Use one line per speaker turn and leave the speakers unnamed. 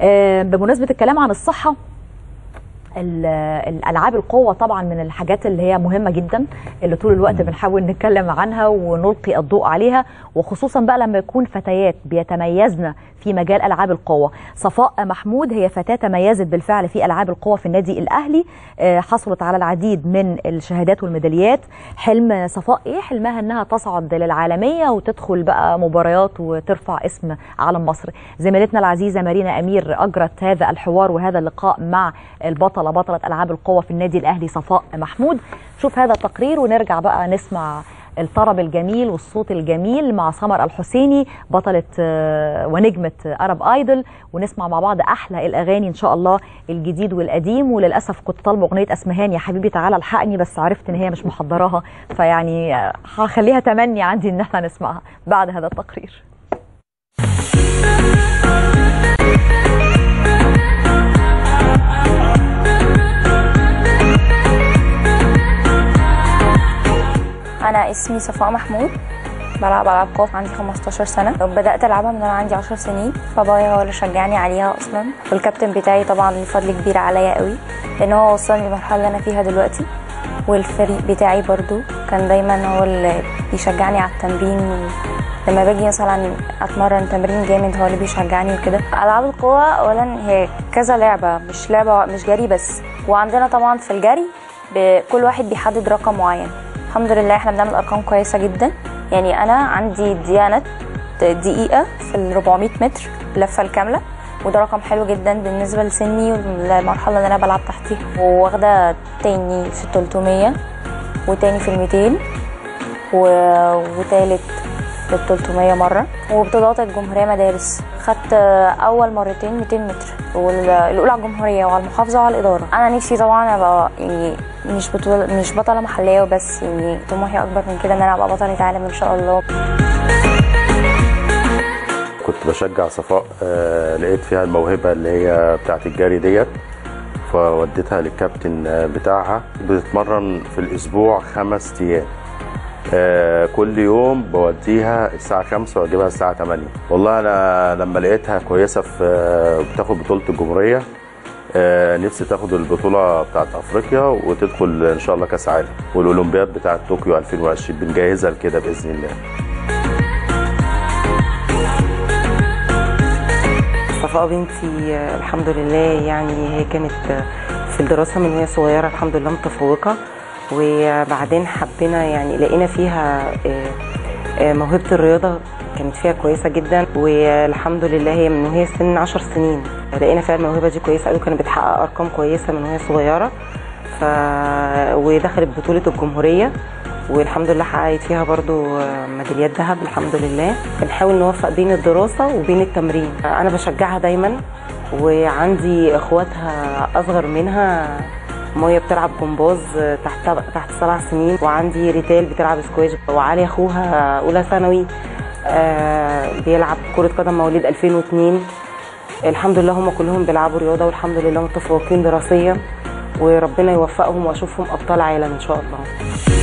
آه، بمناسبه الكلام عن الصحه ال- الالعاب القوه طبعا من الحاجات اللي هي مهمه جدا اللي طول الوقت بنحاول نتكلم عنها ونلقي الضوء عليها وخصوصا بقى لما يكون فتيات بيتميزن في مجال العاب القوه صفاء محمود هي فتاه تميزت بالفعل في العاب القوه في النادي الاهلي آه، حصلت على العديد من الشهادات والميداليات حلم صفاء ايه حلمها انها تصعد للعالميه وتدخل بقى مباريات وترفع اسم علم مصر زميلتنا العزيزه مارينا امير اجرت هذا الحوار وهذا اللقاء مع البطله بطله العاب القوه في النادي الاهلي صفاء محمود شوف هذا التقرير ونرجع بقى نسمع الطرب الجميل والصوت الجميل مع سمر الحسيني بطلة آه، ونجمة أرب آيدل ونسمع مع بعض أحلى الأغاني إن شاء الله الجديد والقديم وللأسف كنت طالبة أغنية أسمهان يا حبيبي تعالى الحقني بس عرفت إن هي مش محضراها فيعني آه، هخليها تمني عندي إن احنا نسمعها بعد هذا التقرير
انا اسمي صفاء محمود بلعب العاب قوه عندي 15 سنه بدات العبها من وانا عندي 10 سنين بابايا هو اللي شجعني عليها اصلا والكابتن بتاعي طبعا ليه فضل كبير عليا قوي لان هو وصلني للمرحله اللي انا فيها دلوقتي والفريق بتاعي برضو كان دايما هو اللي بيشجعني على التمرين لما باجي مثلا اتمرن تمرين جامد هو اللي بيشجعني وكده العاب القوه اولا هي كذا لعبه مش لعبه مش جري بس وعندنا طبعا في الجري ب- كل واحد بيحدد رقم معين الحمد لله احنا بنعمل ارقام كويسه جدا يعني انا عندي ديانه دقيقه في ال 400 متر اللفه الكامله وده رقم حلو جدا بالنسبه لسني والمرحله اللي انا بلعب تحتيها وواخده تاني في ال 300 وتاني في ال 200 و... وتالت في ال 300 مره وبطولات الجمهوريه مدارس خدت اول مرتين 200 متر والاولى على الجمهوريه وعلى المحافظه وعلى الاداره انا نفسي طبعا ابقى يعني مش بطولة مش بطله محليه وبس يعني طموحي اكبر من كده ان انا ابقى بطله عالم ان شاء الله
كنت بشجع صفاء آه، لقيت فيها الموهبة اللي هي بتاعت الجري ديت فوديتها للكابتن آه، بتاعها بتتمرن في الأسبوع خمس أيام آه، كل يوم بوديها الساعة خمسة وأجيبها الساعة 8 والله أنا لما لقيتها كويسة في آه، بتاخد بطولة الجمهورية آه، نفسي تاخد البطولة بتاعت أفريقيا وتدخل إن شاء الله كأس عالم والأولمبياد بتاعت طوكيو 2020 بنجهزها لكده بإذن الله
صفاء بنتي آه، الحمد لله يعني هي كانت آه، في الدراسة من وهي صغيرة الحمد لله متفوقة وبعدين حبينا يعني لقينا فيها آه، آه، موهبة الرياضة كانت فيها كويسة جدا والحمد لله هي من وهي سن 10 سنين لقينا فيها الموهبة دي كويسة قوي كانت بتحقق أرقام كويسة من وهي صغيرة ف... ودخلت بطولة الجمهورية والحمد لله حققت فيها برضو آه، ميداليات ذهب الحمد لله بنحاول نوفق بين الدراسة وبين التمرين أنا بشجعها دايما وعندي اخواتها اصغر منها مية بتلعب جمباز تحت تحت سبع سنين وعندي ريتال بتلعب سكواش وعلي اخوها اولى ثانوي آه، بيلعب كرة قدم مواليد 2002 الحمد لله هم كلهم بيلعبوا رياضة والحمد لله متفوقين دراسيا وربنا يوفقهم واشوفهم ابطال عالم ان شاء الله